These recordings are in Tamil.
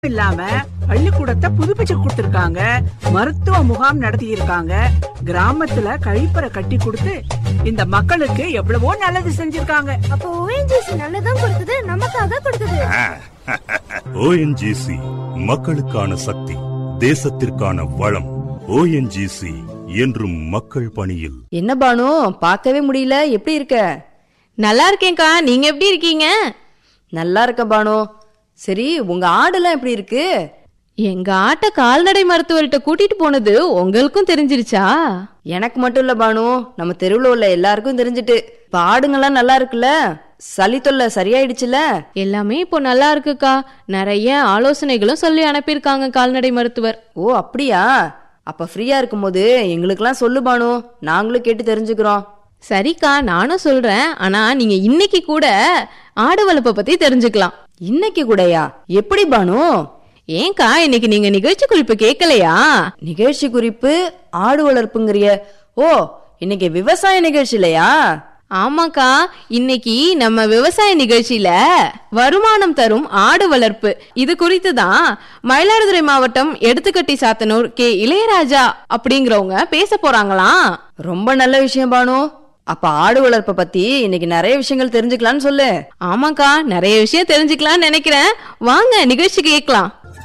இல்லாம பள்ளிக்கூடத்தை புதுப்பிச்சு கொடுத்திருக்காங்க மருத்துவ முகாம் நடத்தி இருக்காங்க கிராமத்துல கழிப்பறை கட்டி கொடுத்து இந்த மக்களுக்கு எவ்வளவோ நல்லது செஞ்சிருக்காங்க அப்போ ஓஎன்ஜிசி நல்லதும் கொடுக்குது நமக்காக கொடுக்குது ஓஎன்ஜிசி மக்களுக்கான சக்தி தேசத்திற்கான வளம் ஓஎன்ஜிசி என்றும் மக்கள் பணியில் என்ன பானு பார்க்கவே முடியல எப்படி இருக்க நல்லா இருக்கேன்க்கா நீங்க எப்படி இருக்கீங்க நல்லா இருக்க பானு சரி உங்க ஆடெல்லாம் எப்படி இருக்கு எங்க ஆட்ட கால்நடை மருத்துவர்கிட்ட கூட்டிட்டு போனது உங்களுக்கும் தெரிஞ்சிருச்சா எனக்கு மட்டும் இல்ல பானு நம்ம தெருவுல உள்ள எல்லாருக்கும் தெரிஞ்சிட்டு இப்ப ஆடுங்கெல்லாம் நல்லா இருக்குல்ல சளி தொல்லை சரியாயிடுச்சுல எல்லாமே இப்போ நல்லா இருக்குக்கா நிறைய ஆலோசனைகளும் சொல்லி அனுப்பியிருக்காங்க கால்நடை மருத்துவர் ஓ அப்படியா அப்ப ஃப்ரீயா இருக்கும்போது எங்களுக்கெல்லாம் சொல்லு பானு நாங்களும் கேட்டு தெரிஞ்சுக்கிறோம் சரிக்கா நானும் சொல்றேன் ஆனா நீங்க இன்னைக்கு கூட ஆடு வளர்ப்பை பத்தி தெரிஞ்சுக்கலாம் இன்னைக்கு கூடயா எப்படி பானு ஏன்க்கா இன்னைக்கு நீங்க நிகழ்ச்சி குறிப்பு கேட்கலையா நிகழ்ச்சி குறிப்பு ஆடு வளர்ப்புங்கிறிய ஓ இன்னைக்கு விவசாய நிகழ்ச்சி இல்லையா ஆமாக்கா இன்னைக்கு நம்ம விவசாய நிகழ்ச்சியில வருமானம் தரும் ஆடு வளர்ப்பு இது குறித்து தான் மயிலாடுதுறை மாவட்டம் எடுத்துக்கட்டி சாத்தனூர் கே இளையராஜா அப்படிங்கிறவங்க பேச போறாங்களாம் ரொம்ப நல்ல விஷயம் பானு அப்ப ஆடு வளர்ப்பை பத்தி இன்னைக்கு நிறைய விஷயங்கள் தெரிஞ்சுக்கலாம்னு சொல்லு ஆமாக்கா நிறைய விஷயம் தெரிஞ்சுக்கலாம்னு நினைக்கிறேன் வாங்க நிகழ்ச்சி கேட்கலாம்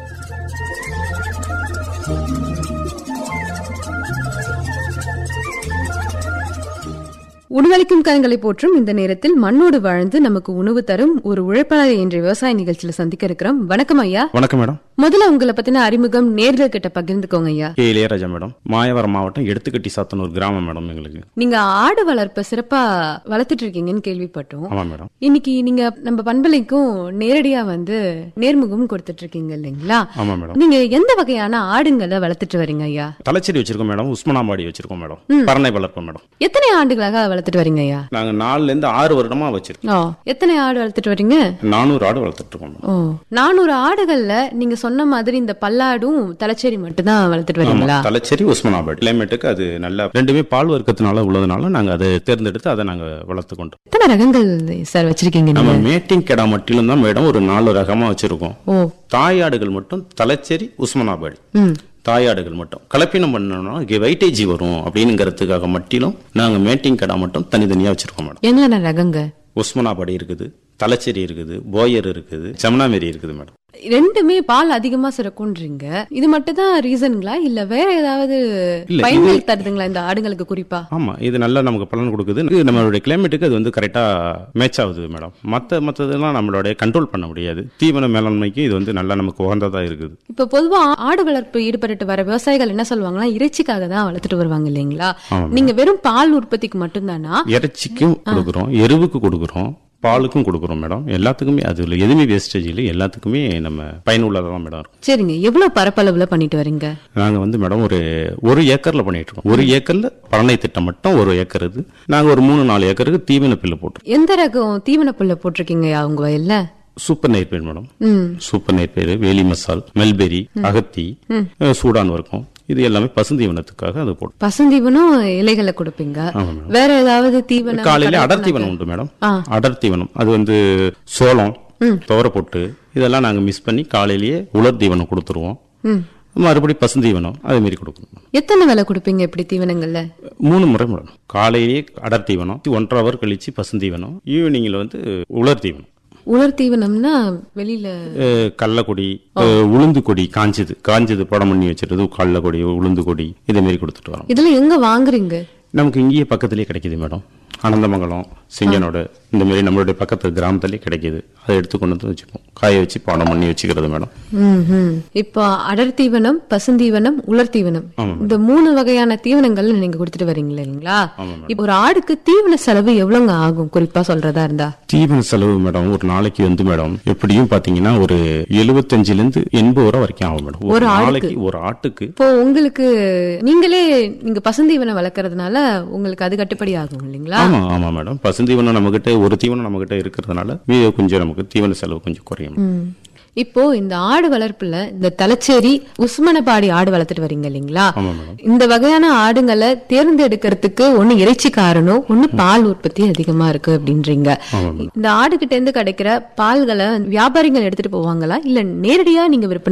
உணவளிக்கும் கரங்களை போற்றும் இந்த நேரத்தில் மண்ணோடு வாழ்ந்து நமக்கு உணவு தரும் ஒரு உழைப்பாளர் என்ற விவசாய நிகழ்ச்சியில சந்திக்க இருக்கிறோம் வணக்கம் ஐயா வணக்கம் மேடம் முதல்ல உங்களை பத்தின அறிமுகம் நேர்கள் கிட்ட பகிர்ந்துக்கோங்க ஐயா கே இளையராஜா மேடம் மாயவரம் மாவட்டம் எடுத்துக்கட்டி சாத்தனூர் கிராமம் மேடம் எங்களுக்கு நீங்க ஆடு வளர்ப்ப சிறப்பா வளர்த்துட்டு இருக்கீங்கன்னு கேள்விப்பட்டோம் ஆமாம் மேடம் இன்னைக்கு நீங்க நம்ம பண்பலைக்கும் நேரடியா வந்து நேர்முகம் கொடுத்துட்டு இருக்கீங்க இல்லைங்களா ஆமாம் மேடம் நீங்க எந்த வகையான ஆடுங்களை வளர்த்துட்டு வரீங்க ஐயா தலைச்சேரி வச்சிருக்கோம் மேடம் உஸ்மனாபாடி வச்சிருக்கோம் மேடம் பரணை வளர்ப்போம் மேடம் எத்தனை ஆண்டுகளாக வளர்த்துட்டு வரீங்க ஐயா நாங்க நாலுல இருந்து ஆறு வருடமா வச்சிருக்கோம் ஓ எத்தனை ஆடு வளர்த்துட்டு வரீங்க நானூறு ஆடு வளர்த்துட்டு இருக்கோம் மேடம் ஓ நானூறு ஆடுகள்ல நீங்க சொன்ன மாதிரி இந்த பல்லாடும் தலைச்சேரி மட்டும் தான் வளர்த்துட்டு ஆமா வரீங்களா தலைச்சேரி உஸ்மனாபாடி கிளைமேட்டுக்கு அது நல்லா ரெண்டுமே பால் வர்க்கத்தினால உள்ளதுனால நாங்க அதை தேர்ந்தெடுத்து அதை நாங்க வளர்த்து கொண்டு எத்தனை ரகங்கள் சார் வச்சிருக்கீங்க நம்ம நீங்க மேட்டிங் கெடா மட்டிலும் தான் மேடம் ஒரு நாலு ரகமா வச்சிருக்கோம் ஓ தாயாடுகள் மட்டும் தலைச்சேரி உஸ்மனாபாடி ம் தாயாடுகள் மட்டும் கலப்பினம் பண்ணோம்னா இங்கே வெயிட்டேஜ் வரும் அப்படிங்கிறதுக்காக மட்டிலும் நாங்க மேட்டிங் கடா மட்டும் தனித்தனியா வச்சிருக்கோம் மேடம் என்னென்ன ரகங்க உஸ்மனாபாடி இருக்குது தலைச்சேரி இருக்குது போயர் இருக்குது ஜமுனாமேரி இருக்குது மேடம் ரெண்டுமே பால் அதிகமா சுரக்கும்ன்றீங்க இது மட்டும் தான் ரீசனுங்களா இல்ல வேற ஏதாவது இல்ல, பயன்கள் இது- தருதுங்களா இந்த ஆடுங்களுக்கு குறிப்பா ஆமா இது நல்லா நமக்கு பலன் கொடுக்குது இது நம்மளுடைய கிளைமேட்டுக்கு அது வந்து கரெக்டா மேட்ச் ஆகுது மேடம் மற்ற மற்றதெல்லாம் நம்மளுடைய கண்ட்ரோல் பண்ண முடியாது தீவன மேலாண்மைக்கு இது வந்து நல்லா நமக்கு உகந்ததா இருக்குது இப்ப பொதுவா ஆடு வளர்ப்பு ஈடுபட்டு வர விவசாயிகள் என்ன சொல்லுவாங்கன்னா இறைச்சிக்காக தான் வளர்த்துட்டு வருவாங்க இல்லைங்களா ஆமா. நீங்க வெறும் பால் உற்பத்திக்கு மட்டும்தானா இறைச்சிக்கும் கொடுக்குறோம் எருவுக்கு கொடுக்குறோம் பாலுக்கும் கொடுக்குறோம் மேடம் எல்லாத்துக்குமே அதுல எதுவுமே வேஸ்டேஜ் இல்லை எல்லாத்துக்குமே நம்ம பயனுள்ளதாக தான் மேடம் இருக்கும் சரிங்க எவ்வளவு பரப்பளவுல பண்ணிட்டு வரீங்க நாங்க வந்து மேடம் ஒரு ஒரு ஏக்கர்ல பண்ணிட்டு இருக்கோம் ஒரு ஏக்கர்ல பழனை திட்டம் மட்டும் ஒரு ஏக்கர் இது நாங்க ஒரு மூணு நாலு ஏக்கருக்கு தீவன பில்லு போட்டுருக்கோம் எந்த ரகம் தீவன புல்ல போட்டிருக்கீங்க உங்க வயல்ல சூப்பர் நெற்பயிர் மேடம் ம் சூப்பர் நெற்பயிர் வேலி மசால் மெல்பெரி அகத்தி அஹ், சூடான் வரைக்கும் இது எல்லாமே பசுந்தீவனத்துக்காக அது போடும் பசுந்தீவனம் இலைகளை கொடுப்பீங்க ஆமா மேடம். வேற ஏதாவது தீவனம் காலையில அடர் கடலை தீவனம் உண்டு மேடம் ஆ. அடர் தீவனம் அது வந்து சோளம் துவரை போட்டு இதெல்லாம் நாங்க மிஸ் பண்ணி காலையிலேயே உலர் தீவனம் கொடுத்துருவோம் ம். மறுபடியும் பசுந்தீவனம் அதே மாதிரி கொடுக்கணும் எத்தனை வேலை கொடுப்பீங்க இப்படி தீவனங்கள்ல மூணு முறை மேடம் காலையிலேயே அடர் தீவனம் ஒன்றரை ஹவர் கழிச்சு பசுந்தீவனம் ஈவினிங்ல வந்து உலர் தீவனம் உலர் தீவனம்னா வெளியில அஹ், கடலக்கொடி அஹ், உளுந்து கொடி காஞ்சது காஞ்சது படம் பண்ணி வச்சிருது கடலக்கொடி உளுந்து கொடி இதே மாதிரி கொடுத்துட்டு வரோம் இதெல்லாம் எங்க வாங்குறீங்க நமக்கு இங்கேயே பக்கத்துலேயே கிடைக்குது மேடம் அனந்தமங்கலம் சிங்கனோட இந்த மாதிரி நம்மளுடைய பக்கத்து கிராமத்துலேயே கிடைக்குது அதை எடுத்து கொண்டு வந்து வச்சுப்போம் காய வச்சு பாடம் பண்ணி வச்சுக்கிறது மேடம் ம், ம். இப்போ அடர் தீவனம் பசுந்தீவனம் உலர் தீவனம் ஆமா இந்த மூணு வகையான தீவனங்கள் நீங்க கொடுத்துட்டு வரீங்களா இல்லைங்களா ஆமா மேடம். இப்போ ஒரு ஆடுக்கு தீவன செலவு எவ்வளவுங்க ஆகும் குறிப்பா சொல்றதா இருந்தா தீவன செலவு மேடம் ஒரு நாளைக்கு வந்து மேடம் எப்படியும் பாத்தீங்கன்னா ஒரு எழுபத்தஞ்சுல இருந்து எண்பது ரூபா வரைக்கும் ஆகும் மேடம் ஒரு ஒரு ஆடுக்கு? நாளைக்கு ஒரு ஆட்டுக்கு இப்போ உங்களுக்கு நீங்களே நீங்க பசுந்தீவனம் வளர்க்கறதுனால உங்களுக்கு அது கட்டுப்படி ஆகும் இல்லைங்களா ஆமா ஆமா மேடம் பசுந்தீவனம் நம்ம கிட்ட ஒரு தீவனம் நம்ம கிட்ட இருக்கிறதுனால மீதி கொஞ்சம் நமக்கு தீவன செலவு கொஞ்சம் குறையும் ம். இப்போ இந்த ஆடு வளர்ப்புல இந்த தலைச்சேரி உஸ்மனபாடி ஆடு வளர்த்துட்டு வரீங்க இல்லைங்களா ஆமா மேடம் இந்த வகையான ஆடுங்களை தேர்ந்தெடுக்கிறதுக்கு ஒண்ணு இறைச்சி காரணம் ஒண்ணு பால் உற்பத்தி அதிகமா இருக்கு அப்படின்றீங்க ஆமா மேடம் இந்த ஆடு கிட்ட இருந்து கிடைக்கிற பால்களை வியாபாரிகள் எடுத்துட்டு போவாங்களா இல்ல நேரடியா நீங்க விற்பனை